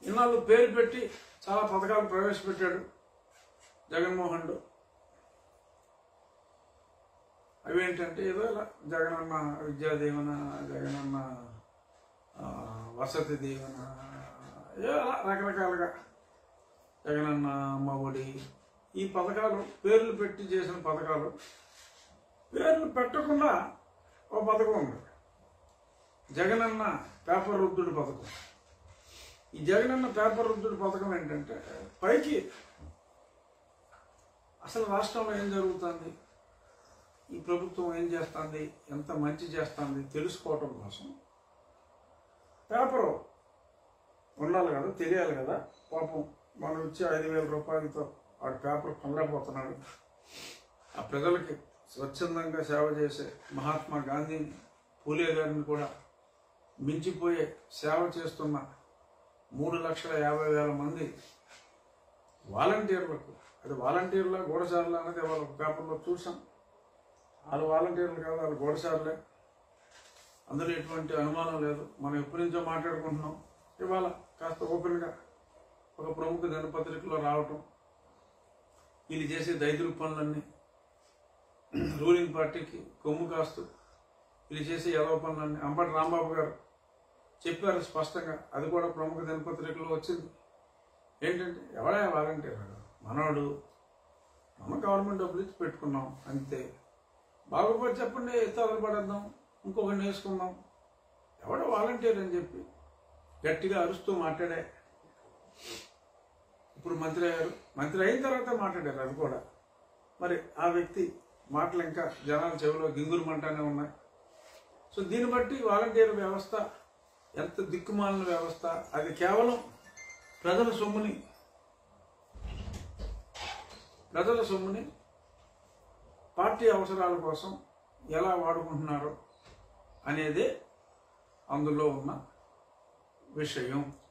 ఇన్నాళ్ళు పేరు పెట్టి చాలా పథకాలు ప్రవేశపెట్టాడు జగన్మోహన్ అవి ఏంటంటే ఏదో ఇలా జగనన్న విద్యా దీవెన జగనన్న ఆ, వసతి దీవెన ఏదో అలా రకరకాలుగా జగనన్న అమ్మ ఒడి ఈ పథకాలు పేర్లు పెట్టి చేసిన పథకాలు పేర్లు పెట్టకుండా ఒక పథకం ఉంది జగనన్న పేపర్ రుద్దుడు పథకం ఈ జగనన్న పేపర్ రుద్దుడు పథకం ఏంటంటే పైకి అసలు రాష్ట్రంలో ఏం జరుగుతుంది ఈ ప్రభుత్వం ఏం చేస్తుంది ఎంత మంచి చేస్తుంది తెలుసుకోవటం కోసం పేపరు ఉండాలి కదా తెలియాలి కదా పాపం మనం ఇచ్చే ఐదు వేల రూపాయలతో వాడు పేపర్ కొనలేకపోతున్నాడు ఆ ప్రజలకి స్వచ్ఛందంగా సేవ చేసే మహాత్మా గాంధీని పూలే గారిని కూడా మించిపోయే సేవ చేస్తున్న మూడు లక్షల యాభై వేల మంది వాలంటీర్లకు అది వాలంటీర్ల గూఢచారులు అనేది వాళ్ళ పేపర్లో చూసాం వాళ్ళు వాలంటీర్లు కాదు వాళ్ళు గూఢచారులే అందులో ఎటువంటి అనుమానం లేదు మనం ఎప్పటి నుంచో మాట్లాడుకుంటున్నాం ఇవాళ కాస్త ఓపెన్గా ఒక ప్రముఖ దినపత్రికలో రావటం వీళ్ళు చేసే దైదులు పనులన్నీ రూలింగ్ పార్టీకి కొమ్ము కాస్తూ వీళ్ళు చేసే యదవ పనులన్నీ అంబటి రాంబాబు గారు చెప్పారు స్పష్టంగా అది కూడా ప్రముఖ దినపత్రికలో వచ్చింది ఏంటంటే ఎవడా వాలంటీర్ మనోడు మనం గవర్నమెంట్ డబ్బులు ఇచ్చి పెట్టుకున్నాం అంతే బాగోపోతే చెప్పండి తగలు పడేద్దాం ఇంకొకరిని వేసుకుందాం ఎవడో వాలంటీర్ అని చెప్పి గట్టిగా అరుస్తూ మాట్లాడే ఇప్పుడు మంత్రి అయ్యారు మంత్రి అయిన తర్వాత మాట్లాడారు అది కూడా మరి ఆ వ్యక్తి మాటలు ఇంకా జనాల చెవిలో గింగురుమంటానే ఉన్నాయి సో దీన్ని బట్టి వాలంటీర్ వ్యవస్థ ఎంత దిక్కుమాలిన వ్యవస్థ అది కేవలం ప్రజల సొమ్ముని ప్రజల సొమ్ముని పార్టీ అవసరాల కోసం ఎలా వాడుకుంటున్నారో అనేదే అందులో ఉన్న విషయం